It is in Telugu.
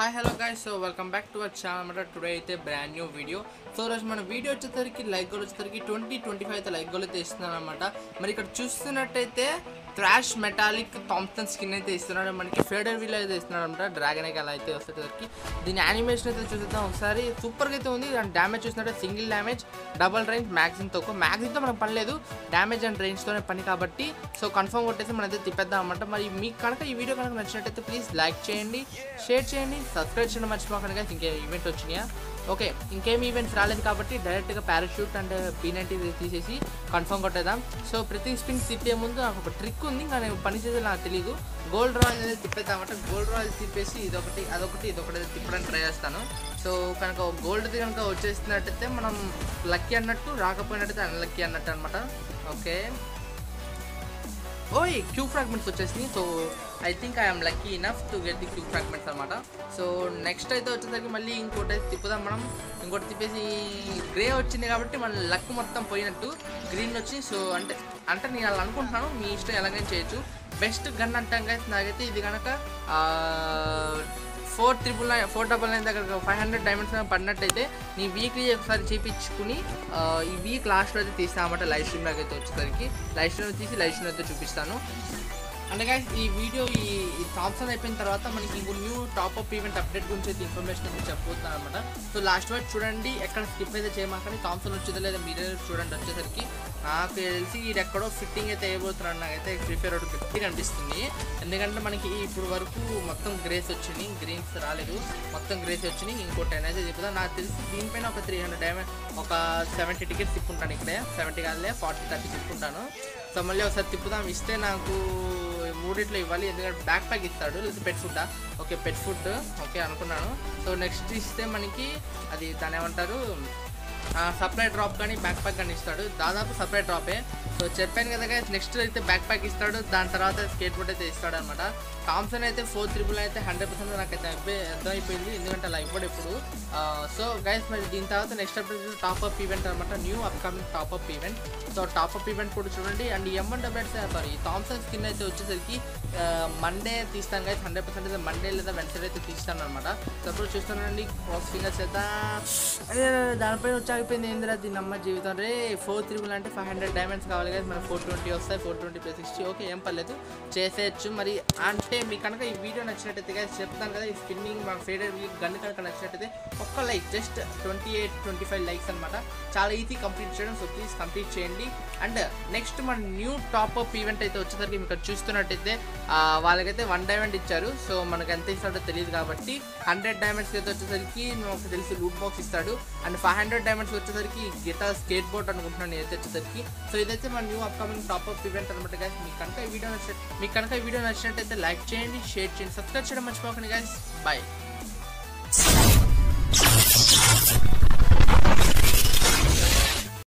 Hi hello guys so welcome back to our channel అనమాట టుడే అయితే బ్రాండ్ న్యూ వీడియో సో రోజు మన వీడియో వచ్చేసరికి లైక్ గోల్ వచ్చేసరికి ట్వంటీ ట్వంటీ ఫైవ్ అయితే లైక్ గోల్ అయితే ఇస్తున్నాను అనమాట మరి ఇక్కడ చూస్తున్నట్టయితే థ్రాష్ మెటాలిక్ థామ్సన్ స్కిన్ అయితే ఇస్తున్నాడు మనకి ఫేడర్ వీల్ అయితే ఇస్తున్నాడు అనమాట డ్రాగన్ అలా అయితే వచ్చేసరికి దీని యానిమేషన్ అయితే చూసేద్దాం ఒకసారి సూపర్గా అయితే ఉంది దాని డ్యామేజ్ చూసినట్టే single damage double range maximum తక్కువ మ్యాక్సిమంతో మనకు పని లేదు డ్యామేజ్ అండ్ రేంజ్తోనే పని కాబట్టి సో కన్ఫర్మ్ కొట్టేసి మనైతే తిప్పేద్దాం అనమాట మరి మీకు కనుక ఈ వీడియో కనుక నచ్చినట్టయితే ప్లీజ్ లైక్ చేయండి షేర్ చేయండి సబ్స్క్రైబ్ చేయడం మర్చిపోకండి guys. ఇంకే ఈవెంట్ వచ్చినాయా ఓకే ఇంకేం ఈవెంట్స్ రాలేదు కాబట్టి డైరెక్ట్గా పారాషూట్ అండ్ పీ నైన్టీ తీసేసి కన్ఫర్మ్ కొట్టేద్దాం సో ప్రతి స్పిన్ తిప్పే ముందు నాకు ఒక ట్రిక్ ఉంది ఇంకా నేను పని చేసేది నాకు తెలియదు గోల్డ్ రాయల్ అనేది తిప్పేద్దామంటే గోల్డ్ రాయల్ తిప్పేసి ఇదొకటి అదొకటి ఇదొకటి అయితే తిప్పడానికి ట్రై చేస్తాను సో కనుక గోల్డ్ది కనుక వచ్చేసినట్టయితే మనం లక్కీ అన్నట్టు రాకపోయినట్టయితే అన్లక్కీ అన్నట్టు అనమాట ఓకే ఓయ్ క్యూ ఫ్రాగ్మెంట్స్ వచ్చేసినాయి so I think I'm lucky enough to get the Q fragments అనమాట సో నెక్స్ట్ అయితే వచ్చేసరికి మళ్ళీ ఇంకోటి అయితే తిప్పుదాం మనం ఇంకోటి తిప్పేసి గ్రే వచ్చింది కాబట్టి మన లక్ మొత్తం పోయినట్టు గ్రీన్ వచ్చి సో అంటే అంటే నేను అలా అనుకుంటున్నాను మీ ఇష్టం ఎలాగైనా చేయొచ్చు బెస్ట్ గన్ అంటాం కదా నాకైతే ఇది కనుక four triple nine four double nine దగ్గర ఫైవ్ హండ్రెడ్ డైమండ్స్ పడినట్టయితే నీ వీక్లీ ఒకసారి చేపించుకుని ఆ, ఈ వీక్ లాస్ట్లో అయితే తీస్తామంటే లైవ్ స్ట్రీమ్లోకి అయితే వచ్చేసరికి లైవ్ స్ట్రీమ్ తీసి లైవ్ స్ట్రీమ్ అయితే చూపిస్తాను అంటే guys, ఈ వీడియో ఈ ఈ థామ్సన్ అయిపోయిన తర్వాత మనకి ఇంకో new top up event update గురించి అయితే ఇన్ఫర్మేషన్ అయితే చెప్పబోతున్నాను అనమాట సో లాస్ట్ వరకు చూడండి ఎక్కడ స్కిప్ అయితే చేయమాకండి థామ్సన్ వచ్చేది లేదా మీరే చూడండి వచ్చేసరికి నాకు తెలిసి ఇది ఎక్కడో ఫిట్టింగ్ అయితే వేయబోతున్నాను నాకైతే ఫ్రీ ఫైర్ ఒకటి ఫిఫ్టీ కనిపిస్తుంది ఎందుకంటే మనకి ఇప్పుడు వరకు మొత్తం గ్రేస్ వచ్చినాయి గ్రీన్స్ రాలేదు మొత్తం గ్రేస్ వచ్చినాయి ఇంకో టెన్ అయితే చెప్తా నాకు తెలిసి దీనిపైన ఒక త్రీ హండ్రెడ్ డైమండ్ ఒక సెవెంటీ టికెట్స్ తిప్పుకుంటాను ఇక్కడే సెవెంటీ కాదులే ఫార్టీ థర్టీ తిప్పుకుంటాను సో మళ్ళీ ఒకసారి తిప్పుదాం ఇస్తే నాకు మూడిట్లో ఇవ్వాలి ఎందుకంటే బ్యాక్ ప్యాక్ ఇస్తాడు లేదా pet food okay pet food okay అనుకున్నాను సో నెక్స్ట్ ఇస్తే మనకి అది దాని ఏమంటారు సప్లై డ్రాప్ కానీ బ్యాక్ ప్యాక్ కానీ ఇస్తాడు దాదాపు సప్లై డ్రాపే సో చెప్పాను కదా నెక్స్ట్ అయితే బ్యాక్ ప్యాక్ ఇస్తాడు దాని తర్వాత స్కేట్ బోర్డ్ అయితే ఇస్తాడు అనమాట థామ్సన్ అయితే ఫోర్ త్రిబుల్ అయితే హండ్రెడ్ పర్సెంట్ నాకైతే అయిపోయి అర్థమైపోయింది ఎందుకంటే అలా ఇప్పుడు ఇప్పుడు సో గైస్ మరి దీని తర్వాత next update top up event అనమాట new upcoming top up event so top up event కూడా చూడండి and MN doublets sorry Thompson skin అయితే వచ్చేసరికి మండే తీస్తాను గైస్ హండ్రెడ్ పర్సెంట్ అయితే మండే లేదా వెన్స్డే అయితే తీస్తాను అనమాట సో ఇప్పుడు చూస్తానండి క్రాస్ ఫింగర్స్ అయితే అదే దానిపైన వచ్చి ఆగిపోయింది ఏందిరా దీని అమ్మ జీవితం రే ఫోర్ త్రిబుల్ అంటే ఫైవ్ హండ్రెడ్ డైమండ్స్ కావాలి కదా మరి ఫోర్ ట్వంటీ వస్తాయి four twenty plus sixty okay ఏం పర్లేదు చేసేయచ్చు మరి అంటే మీకు కనుక ఈ వీడియో నచ్చినట్టయితే guys చెప్తాను కదా ఈ స్పిన్నింగ్ మా ఫేవరెట్ గన్ కనుక నచ్చినట్టయితే ఒక్క like just twenty eight twenty five likes అనమాట చాలా ఈజీ కంప్లీట్ చేయడం సో ప్లీజ్ కంప్లీట్ చేయండి అండ్ నెక్స్ట్ మన న్యూ టాప్ అప్ ఈవెంట్ అయితే వచ్చేసరికి మీకు చూస్తున్నట్టయితే ఆ, వాళ్ళకైతే వన్ డైమండ్ ఇచ్చారు సో మనకు ఎంత ఇస్తాడో తెలియదు కాబట్టి హండ్రెడ్ డైమండ్స్ అయితే వచ్చేసరికి నాకు తెలిసి లూట్ బాక్స్ ఇస్తాడు అండ్ ఫైవ్ హండ్రెడ్ డైమండ్స్ వచ్చేసరికి గిటార్ స్కేట్ బోర్డ్ అనుకుంటున్నాను నేనైతే వచ్చేసరికి సో ఇదైతే మన new upcoming top up event అనమాట guys మీకు కనుక ఈ వీడియో నచ్చిన మీకు కనుక ఈ వీడియో నచ్చినట్టయితే లైక్ చేయండి షేర్ చేయండి సబ్స్క్రైబ్ చేయడం మర్చిపోకండి guys బాయ్